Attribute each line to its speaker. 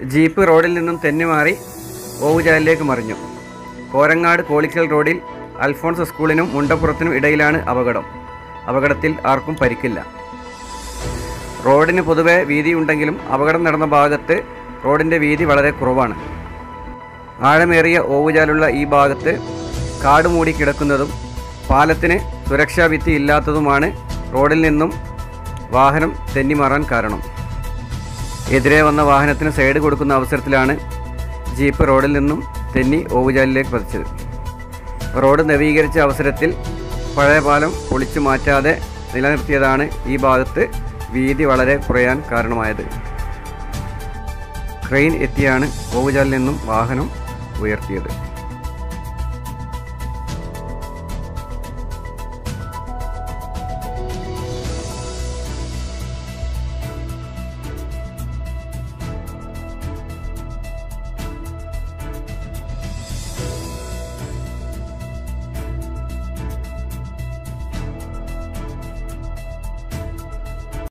Speaker 1: jeep റോഡിൽ നിന്നും തെന്നിമാറി ഓവുചാലിലേക്ക് മറിഞ്ഞു കോരങ്ങാട് കോളിക്കൽ റോഡിൽ അൽഫോൺസ് സ്കൂളിനും മുണ്ടപ്പുറത്തിനും ഇടയിലാണ് അപകടം അപകടത്തിൽ ആർക്കും പരിക്കില്ല റോഡിന് പൊതുവെ വീതിയുണ്ടെങ്കിലും അപകടം നടന്ന ഭാഗത്ത് റോഡിൻ്റെ വീതി വളരെ കുറവാണ് ആഴമേറിയ ഓവുചാലുള്ള ഈ ഭാഗത്ത് കാട് മൂടി കിടക്കുന്നതും പാലത്തിന് സുരക്ഷാ ഭിത്തി ഇല്ലാത്തതുമാണ് റോഡിൽ നിന്നും വാഹനം തെന്നിമാറാൻ കാരണം എതിരെ വന്ന വാഹനത്തിന് സൈഡ് കൊടുക്കുന്ന അവസരത്തിലാണ് ജീപ്പ് റോഡിൽ നിന്നും തെന്നി ഓവുചാലിലേക്ക് പതിച്ചത് റോഡ് നവീകരിച്ച അവസരത്തിൽ പഴയ പാലം പൊളിച്ചു മാറ്റാതെ നിലനിർത്തിയതാണ് ഈ ഭാഗത്ത് വീതി വളരെ കുറയാൻ കാരണമായത് ക്രെയിൻ എത്തിയാണ് ഓവുചാലിൽ നിന്നും വാഹനം ഉയർത്തിയത്